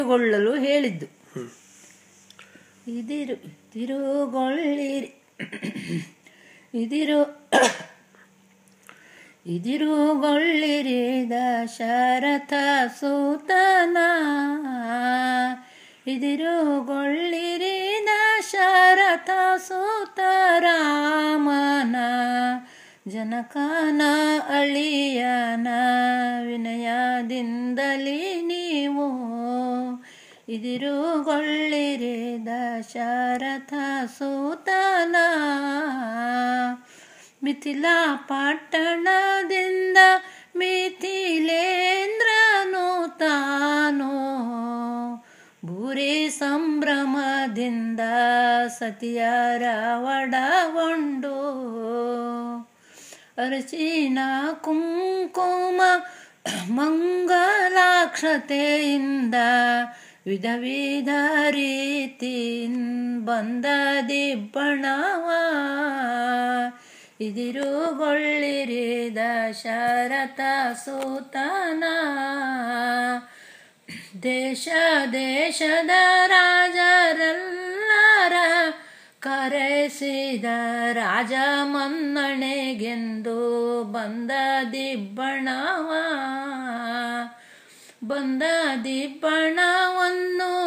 ಗೊಳ್ಳಲು ಹೇಳಿದ್ದು ಇದಿರು ತಿರುಗೊಳ್ಳಿರಿ ಇದಿರು ಇದಿರುಗೊಳ್ಳಿರಿ ದಶರಥ ಸೂತನ ಇದಿರುಗೊಳ್ಳಿರಿ ದಶರಥ ಸೂತ ರಾಮನ ಜನಕನ ಅಳಿಯನ ವಿನಯದಿಂದಲೇ ನೀವು ಇದಿರುಗೊಳ್ಳಿರಿ ದಶರಥ ಸೂತನ ಮಿಥಿಲಾ ಪಟ್ಟಣದಿಂದ ಮಿಥಿಲೇಂದ್ರನು ತಾನು ಭೂರಿ ಸಂಭ್ರಮದಿಂದ ಸತಿಯರ ಒಡಗೊಂಡು ಅರಚಿನ ಕುಂಕುಮ ಮಂಗಲಾಕ್ಷತೆಯಿಂದ ವಿಧ ವಿಧ ರೀತಿ ಬಂದ ದಿಬ್ಬಣವ ಇದಿರುಗೊಳ್ಳಿರಿ ದಶರಥ ಸೂತನ ದೇಶ ದೇಶದ ರಾಜರೆಲ್ಲರ ಕರೆಸಿದ ರಾಜ ಮನ್ನಣೆಗೆಂದು ಬಂದ ದಿಬ್ಬಣವ ಬಂದ ದಿಬ್ಬಣವನ್ನು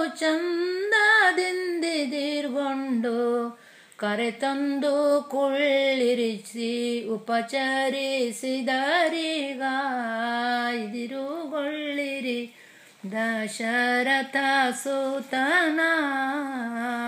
ಚಂದದಿಂದಿದಿರ್ಗೊಂಡು ಕರೆತಂದು ಕುಳ್ಳಿರಿಸಿ ಉಪಚರಿಸಿದರೀಗ ಇದಿರುಗೊಳ್ಳಿರಿ ದಶರಥ ಸೂತನ